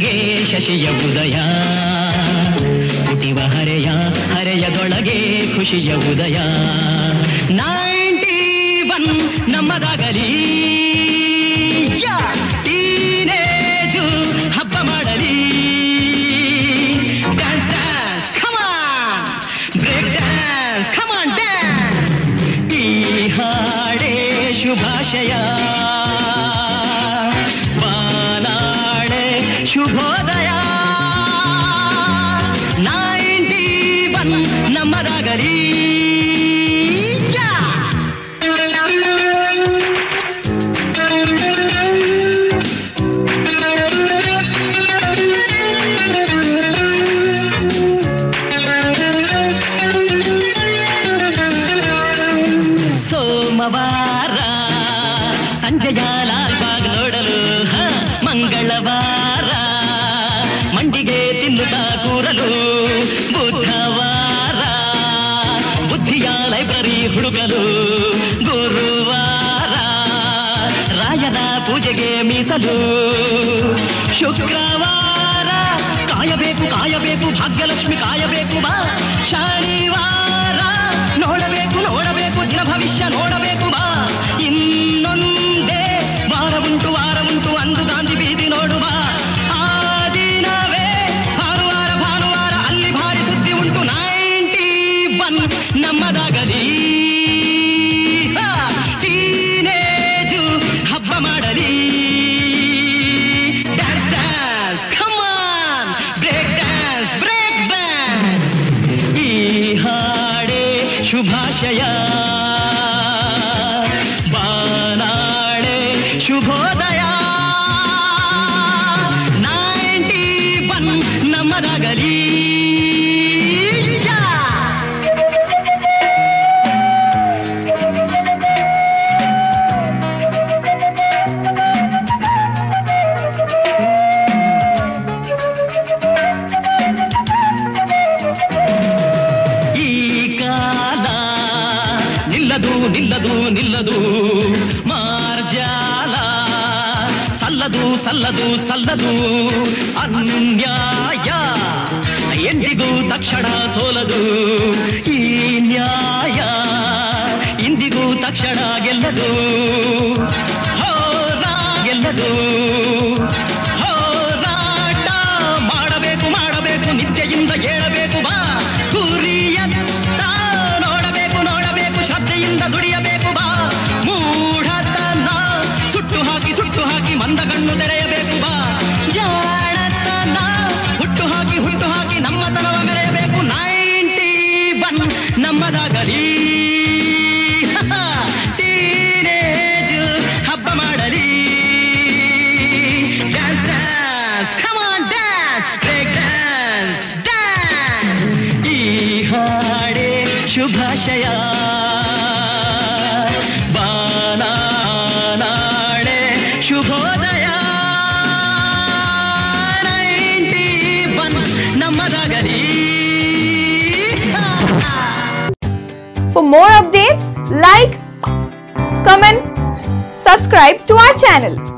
ಹರೆಯದೊಳಗೆ ಶಶಿಯ ಉದಯ ಹುಟ್ಟಿವ ಹರೆಯ ಹರೆಯದೊಳಗೆ ಖುಷಿಯ ಉದಯ ನೈಂಟಿ ಒನ್ ನಮ್ಮದಾಗಲಿ ಯಾ! ಟೀನೇಜು ಹಬ್ಬ ಮಾಡಲಿ dance dance come on break dance come on dance ಈ ಹಾಡೇ ಶುಭಾಶಯ ಬಾನಾಡೆ ಶುಭೋದಯ ನೈಂಟಿ ಒನ್ ನಮ್ಮದಾಗಲಿ ಯಾ! ಸೋಮವಾರ ಸಂಜೆಯ ಲಾಲ್ಬಾಗ್ ನೋಡಲು ಹ, ಮಂಗಳವಾರ ಮಂಡಿಗೆ ತಿನ್ನುತ್ತಾ ಕೂರಲು ಬುಧವಾರ ಬುದ್ಧಿಯ ಲೈಬ್ರರಿ ಹುಡುಕಲು ಗುರುವಾರ ರಾಯನ ಪೂಜೆಗೆ ಮೀಸಲು ಶುಕ್ರವಾರ ಕಾಯಬೇಕು ಕಾಯಬೇಕು ಭಾಗ್ಯಲಕ್ಷ್ಮಿ ಕಾಯಬೇಕು ಬಾ ಶನಿವಾರ ನೋಡಬೇಕು ನೋಡಬೇಕು ದಿನ ಭವಿಷ್ಯ ನೋಡಬೇಕು ಬಾ ಇನ್ನೊಂದೇ ವಾರ ಉಂಟು ವಾರ ಉಂಟು ಅಂದು ಗಾಂಧಿ ಬೀದಿ ನೋಡುವ ಆ ದಿನವೇ ಭಾನುವಾರ ಭಾನುವಾರ ಅಲ್ಲಿ ಭಾರಿ ಸುದ್ದಿ ಉಂಟು ನೈಂಟಿ ಒನ್ ನಮ್ಮದಾಗಲಿ ಹಾ, ಟೀನೇಜು ಹಬ್ಬ ಮಾಡಲಿ dance dance come on break dance break dance ಈ ಹಾಡೇ ಶುಭಾಶಯ ಬಾನಾಡೆ ಶುಭೋದಯ ನೈಂಟಿ ಒನ್ ನಮ್ಮದಾಗಲಿ ಯಾ! ಈ ಕಾಲ ನಿಲ್ಲದು ನಿಲ್ಲದು ನಿಲ್ಲದು ಮಾರ್ಜಾಲ ಸಲ್ಲದು ಸಲ್ಲದು ಸಲ್ಲದು ಅನ್ಯಾಯ ಎಂದಿಗೂ ತಕ್ಷಣ ಸೋಲದು ಈ ನ್ಯಾಯ ಇಂದಿಗೂ ತಕ್ಷಣ ಗೆಲ್ಲದು ಹೋರಾ ಗೆಲ್ಲದು ಹೋರಾಟ ಮಾಡಬೇಕು ಮಾಡಬೇಕು ನಿತ್ಯದಿಂದ ಏಳಬೇಕು ಬಾ ಗುರಿಯತ್ತ ನೋಡಬೇಕು ನೋಡಬೇಕು ಶ್ರದ್ಧೆಯಿಂದ ದುಡಿಯಬೇಕು ಬಾ ಮೂಢತನ ಸುಟ್ಟು ಹಾಕಿ ಸುಟ್ಟು ಹಾಕಿ ಮಂದಗಣ್ಣು ತೆರೆಯಬೇಕು ಬಾ ಜಾಣತನ ಹುಟ್ಟು ಹಾಕಿ ಹುಟ್ಟು ಹಾಕಿ ನಮ್ಮತನವ ಮೆರೆಯಬೇಕು ನೈಂಟಿ ಒನ್ ನಮ್ಮದಾಗಲಿ ಟೀನೇಜ್ ಹಬ್ಬ ಮಾಡಲಿ dance dance come on dance break dance dance ಈ ಹಾಡೇ ಶುಭಾಶಯ ಬಾನಾಡೆ ಶುಭೋದಯ ನೈಂಟಿ ಒನ್ ನಮ್ಮದಾಗಲಿ For more updates, like, comment, subscribe to our channel.